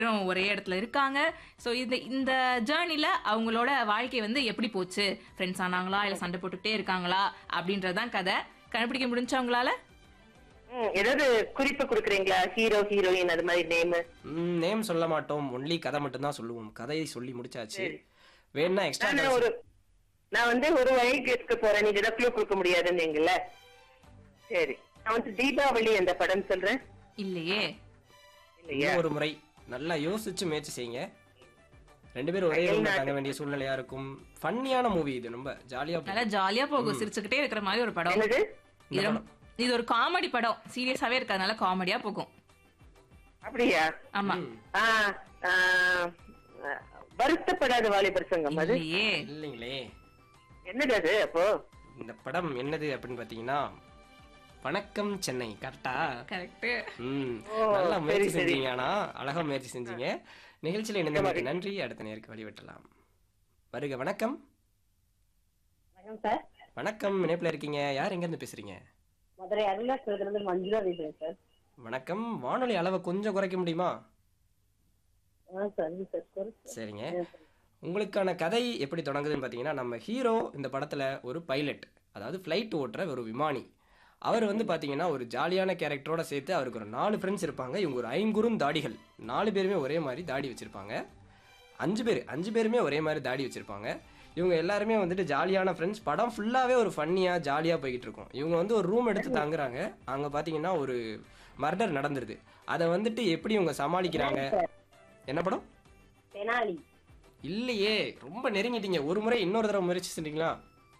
பேரும் ஒரே இடத்துல இருக்காங்க ஸோ இந்த இந்த ஜேர்னில அவங்களோட வாழ்க்கை வந்து எப்படி போச்சு ஃப்ரெண்ட்ஸ் ஆனாங்களா இல்லை சண்டை போட்டுக்கிட்டே இருக்காங்களா அப்படின்றதான் கதை கண்டுபிடிக்க முடிஞ்சா அவங்களால ம், ஏதாவது குறிப்பு கொடுக்குறீங்களா ஹீரோ ஹீரோயின் அது மாதிரி நேம் நேம் சொல்ல மாட்டோம் ஒன்லி கதை மட்டும்தான் சொல்லுவோம் கதையை சொல்லி முடிச்சாச்சு வேணா எக்ஸ்ட்ரா நான் ஒரு நான் வந்து ஒரு வழி கேட்க போறேன் நீங்க ஏதாவது க்ளூ கொடுக்க முடியாதுன்னீங்கல்ல சரி நான் வந்து தீபாவளி அந்த படம் சொல்றேன் இல்லையே இல்லையா ஒரு முறை நல்லா யோசிச்சு முயற்சி செய்யுங்க ரெண்டு பேரும் ஒரே ரூம்ல தங்க வேண்டிய சூழ்நிலையா இருக்கும் ஃபன்னியான மூவி இது ரொம்ப ஜாலியா நல்லா ஜாலியா போகும் சிரிச்சுக்கிட்டே இருக்கிற மாதிரி ஒரு படம் என்னது இது ரொம்ப- இது ஒரு காமெடி படம் சீரியஸாவே இருக்கிறதுனால காமெடியா போகும் அப்படியா ஆமா ஆ, ஆ, வருத்தப்படாத வாலிபர் சங்கம் அது இல்லையே இல்லைங்களே என்னது அது அப்போ இந்த படம் என்னது அப்படின்னு பாத்தீங்கன்னா வணக்கம் சென்னை கரெக்டா கரெக்ட் ம் ஓ, நல்லா முயற்சி சரி, சரி. செஞ்சீங்க ஆனா அழகா முயற்சி செஞ்சீங்க நிகழ்ச்சியில இணைந்தமைக்கு நன்றி அடுத்த நேருக்கு வழிவிட்டலாம் வருக வணக்கம் வணக்கம் சார் வணக்கம் இணைப்புல இருக்கீங்க யார் எங்க இருந்து பேசுறீங்க மதுரை அருளாச்சலத்திலிருந்து மஞ்சுளா பேசுறேன் சார் வணக்கம் வானொலி அளவை கொஞ்சம் குறைக்க முடியுமா ஆ சரி சார் சரி சரிங்க உங்களுக்கான கதை எப்படி தொடங்குதுன்னு பார்த்தீங்கன்னா நம்ம ஹீரோ இந்த படத்தில் ஒரு பைலட் அதாவது ஃப்ளைட் ஓட்டுற ஒரு விமானி அவர் வந்து பார்த்தீங்கன்னா ஒரு ஜாலியான கேரக்டரோட சேர்த்து அவருக்கு ஒரு நாலு ஃப்ரெண்ட்ஸ் இருப்பாங்க இவங்க ஒரு ஐங்குறும் தாடிகள் நாலு பேருமே ஒரே மாதிரி தாடி வச்சுருப்பாங்க அஞ்சு பேர் அஞ்சு பேருமே ஒரே மாதிரி தாடி வச்சுருப்பாங்க இவங்க எல்லாருமே வந்துட்டு ஜாலியான ஃப்ரெண்ட்ஸ் படம் ஃபுல்லாகவே ஒரு ஃபன்னியாக ஜாலியாக போய்கிட்டு இருக்கும் இவங்க வந்து ஒரு ரூம் எடுத்து தங்குறாங்க அங்கே பார்த்தீங்கன்னா ஒரு மர்டர் நடந்துருது அதை வந்துட்டு எப்படி இவங்க சமாளிக்கிறாங்க என்ன படம் தெனாலி இல்லையே ரொம்ப நெருங்கிட்டீங்க ஒரு முறை இன்னொரு தடவை முயற்சி செஞ்சீங்களா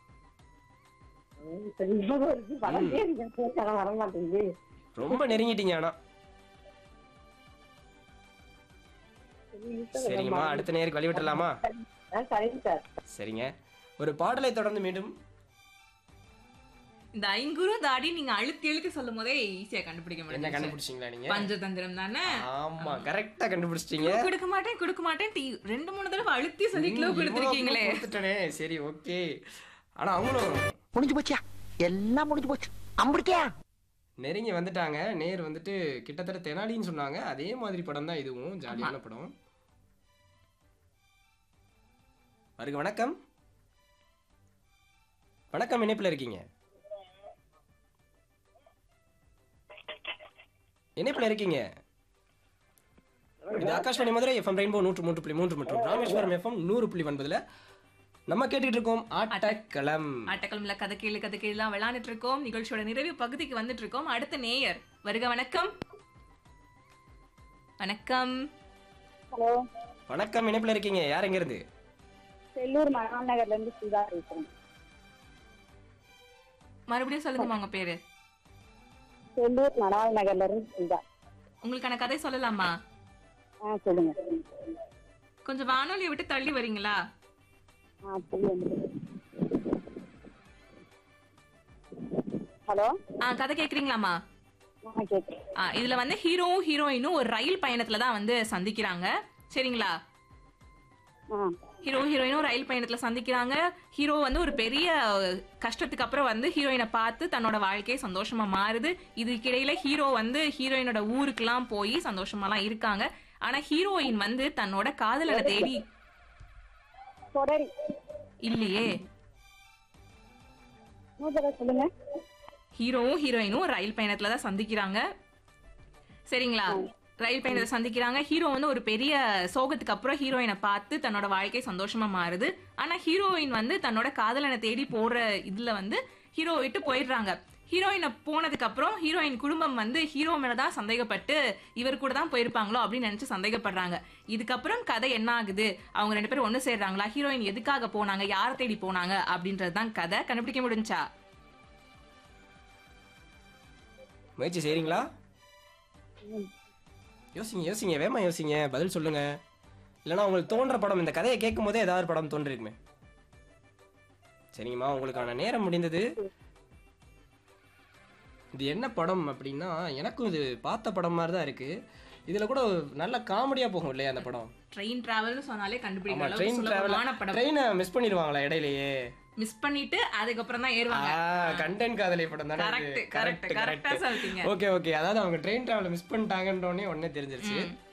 ம், சரி இப்போ இருக்கு படம் பேர் கதை வர மாட்டேங்குது ரொம்ப நெருங்கிட்டீங்க ஆனா சரி, சார், சரிங்கம்மா அடுத்த நேருக்கு வழி விட்டுலாமா ஆ சரிங்க சார் சரிங்க ஒரு பாடலை தொடர்ந்து மீண்டும் இந்த ஐங்குறு தாடி நீங்க அழுத்தி அழுத்தி சொல்லும் போதே ஈஸியா கண்டுபிடிக்க என்ன முடியும் கண்டுபிடிச்சிங்களா நீங்க பஞ்சதந்திரம் தானே ஆமா கரெக்டா கண்டுபிடிச்சிட்டீங்க Clue கொடுக்க மாட்டேன் கொடுக்க மாட்டேன் டீ ரெண்டு மூணு தடவை அழுத்தி சொல்லி க்ளூ கொடுத்துருக்கீங்களே கொடுத்துட்டனே சரி ஓகே ஆனா அவங்களும் முடிஞ்சு போச்சியா எல்லாம் முடிஞ்சு போச்சு அம்பிடிக்கா நெருங்கி வந்துட்டாங்க நேர் வந்துட்டு கிட்டத்தட்ட தெனாலின்னு சொன்னாங்க அதே மாதிரி படம் தான் இதுவும் ஜாலியான படம் வருக வணக்கம் வணக்கம் இணைப்புல இருக்கீங்க இணைப்புல இருக்கீங்க இது ஆகாஷ்வாணி மதுரை எஃப்எம் ரெயின்போ நூற்று மூன்று புள்ளி மூன்று மற்றும் ராமேஸ்வரம் எஃப்எம் நூறு புள்ளி ஒன்பதுல நம்ம கேட்டுட்டு இருக்கோம் ஆட்டக்களம் ஆட்டக்கிழமையில கதை கேளு கதை கேளுலாம் விளையாண்டுட்டு இருக்கோம் நிகழ்ச்சியோட நிறைவு பகுதிக்கு வந்துட்டு இருக்கோம் அடுத்த நேயர் வருக வணக்கம் வணக்கம் ஹலோ வணக்கம் இணைப்புல இருக்கீங்க யார் எங்க இருந்து செல்லூர் மகான் நகர்ல இருந்து சுதா பேசுறேன் மறுபடியும் சொல்லுங்க உங்க பேரு செல்லூர் மணால் நகர்ல இருந்து சுதா உங்களுக்கான கதை சொல்லலாமா ஆ சொல்லுங்க கொஞ்சம் வானொலியை விட்டு தள்ளி வரீங்களா ஆ சொல்லுங்க ஹலோ ஆ கதை கேக்குறீங்களாமா ஆ கேட்குறேன் ஆ, இதுல வந்து ஹீரோவும் ஹீரோயினும் ஒரு ரயில் பயணத்துல தான் வந்து சந்திக்கிறாங்க சரிங்களா ஆ ஹீரோ ஹீரோயினும் ரயில் பயணத்துல சந்திக்கிறாங்க ஹீரோ வந்து ஒரு பெரிய அஹ், கஷ்டத்துக்கு அப்புறம் வந்து ஹீரோயினை பார்த்து தன்னோட வாழ்க்கை சந்தோஷமா மாறுது இதுக்கிடையில ஹீரோ வந்து ஹீரோயினோட ஊருக்குலாம் போய் சந்தோஷமாலாம் இருக்காங்க ஆனா ஹீரோயின் வந்து தன்னோட காதலனை தேடி தொடரி இல்லையே நூறு சொல்லுங்க ஹீரோவும் ஹீரோயினும் ஒரு ரயில் பயணத்துல தான் சந்திக்கிறாங்க சரிங்களா ரயில் பயணத்தை சந்திக்கிறாங்க ஹீரோ வந்து ஒரு பெரிய சோகத்துக்கு அப்புறம் ஹீரோயினை பார்த்து தன்னோட வாழ்க்கை சந்தோஷமா மாறுது ஆனா ஹீரோயின் வந்து தன்னோட காதலனை தேடி போற இதுல வந்து ஹீரோ விட்டு போயிடுறாங்க ஹீரோயினை போனதுக்கு அப்புறம் ஹீரோயின் குடும்பம் வந்து ஹீரோ மேலதான் சந்தேகப்பட்டு இவர் கூட தான் போயிருப்பாங்களோ அப்படின்னு நினைச்சு சந்தேகப்படுறாங்க இதுக்கப்புறம் கதை என்ன ஆகுது அவங்க ரெண்டு பேரும் ஒண்ணு சேர்றாங்களா ஹீரோயின் எதுக்காக போனாங்க யாரை தேடி போனாங்க அப்படின்றது தான் கதை கண்டுபிடிக்க முடிஞ்சா முயற்சி செய்றீங்களா யோசிங்க யோசிங்க வேமா யோசிங்க பதில் சொல்லுங்க இல்லைன்னா உங்களுக்கு தோன்ற படம் இந்த கதையை கேட்கும் போதே ஏதாவது ஒரு படம் தோன்றிருக்குமே சரிங்கம்மா உங்களுக்கான நேரம் முடிந்தது இது என்ன படம் அப்படின்னா எனக்கும் இது பார்த்த படம் மாதிரி தான் இருக்கு இதுல கூட நல்ல காமெடியா போகும் இல்லையா அந்த படம் ட்ரெயின் டிராவல்னு சொன்னாலே ஆமா கண்டுபிடிக்கிற அளவுக்கு ட்ரெயின் சுலபமான டிராவல் படம் ட்ரெயினை மிஸ் பண்ணிடுவாங்களா இடையிலேயே மிஸ் பண்ணிட்டு அதுக்கப்புறம் தான் ஏறுவாங்க கண்டென்ட் காதலி படம் தானே Correct, correct, correct ஆ சொல்லிட்டீங்க. ஓகே ஓகே அதாவது அவங்க ட்ரெயின் டிராவலை மிஸ் பண்ணிட்டாங்கன்றோடனே உடனே தெரிஞ்சிருச்சு